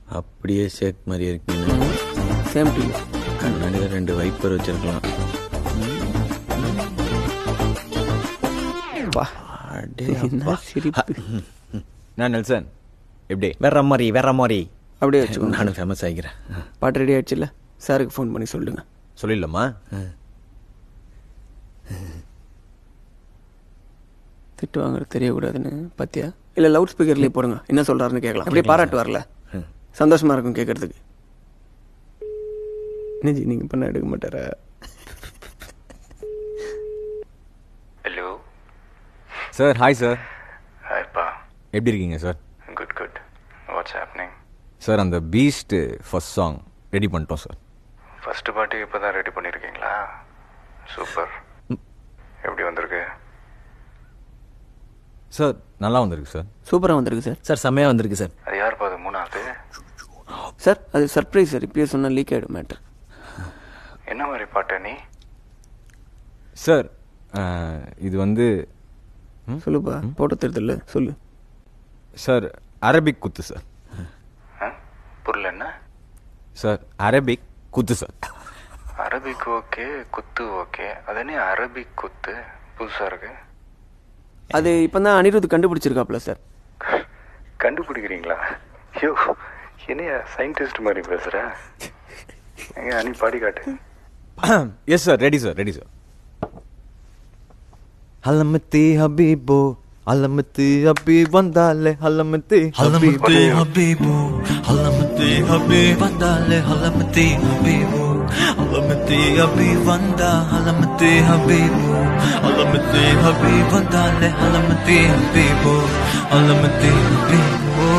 அப்படியே ஷேக் மாதிரி இருக்கீங்க சேம் டு கண்ணாடியில் ரெண்டு வைப்பர் வச்சிருக்கலாம் அடே என்ன சிரிப்பு நான் நெல்சன் எப்படி வேற மாதிரி வேற மாதிரி அப்படியே வச்சுக்கோங்க நானும் ஃபேமஸ் ஆகிக்கிறேன் பாட்டு ரெடி ஆயிடுச்சுல்ல சாருக்கு ஃபோன் பண்ணி சொல்லுங்க சொல்லிடலாமா திட்டு வாங்குறது தெரியக்கூடாதுன்னு பத்தியா இல்ல லவுட் ஸ்பீக்கர்லயே போடுங்க என்ன சொல்றாருன்னு கேட்கலாம் அப்படியே பாராட்டு வரல சந்தோஷமா இருக்கும் கேட்கறதுக்கு நிஜி நீங்க பண்ண எடுக்க மாட்டாரா ஹலோ சார் ஹாய் சார் ஹாய்ப்பா எப்படி இருக்கீங்க sir good good what's happening sir அந்த பீஸ்ட் ஃபர்ஸ்ட் சாங் ரெடி பண்ணிட்டோம் சார் ஃபர்ஸ்ட் பாட்டு இப்போ தான் ரெடி பண்ணியிருக்கீங்களா சூப்பர் எப்படி வந்திருக்கு சார் நல்லா வந்திருக்கு சார் சூப்பரா வந்திருக்கு சார் சார் செம்மையாக வந்திருக்கு சார் அது யார் அது மூணாவது சார் அது சர்ப்ரைஸ் சார் இப்பயே சொன்னா லீக் ஆயிடும் மேட்டர் என்ன மாதிரி பாட்டு நீ சார் அஹ், இது வந்து சொல்லுப்பா போட்டோ தெரியுதுல்ல சொல்லு சார் அரபிக் குத்து சார் ஆ? புரியல என்ன சார் அரபிக் குத்து சார் அரபிக் ஓகே குத்து ஓகே அது என்ன அரபிக் குத்து புதுசாக இருக்கு அது இப்பதான் அனிருத் கண்டுபிடிச்சிருக்காப்ல சார் கண்டுபிடிக்கிறீங்களா ஐயோ என்னைய சயின்டிஸ்ட் மாதிரி பேசுற எங்க அனி பாடி காட்டு yes sir ready sir ready sir ஹலமத்தி ஹபீபோ ஹலமத்தி ஹபீ வந்தாலே ஹலமத்தி Halamati Habibu, Halamati Habib Vandale, Halamati Habibu, Halamati Habib Vanda, Halamati Habibu, Halamati Habib Vandale, Halamati Habibu, Halamati Habibu.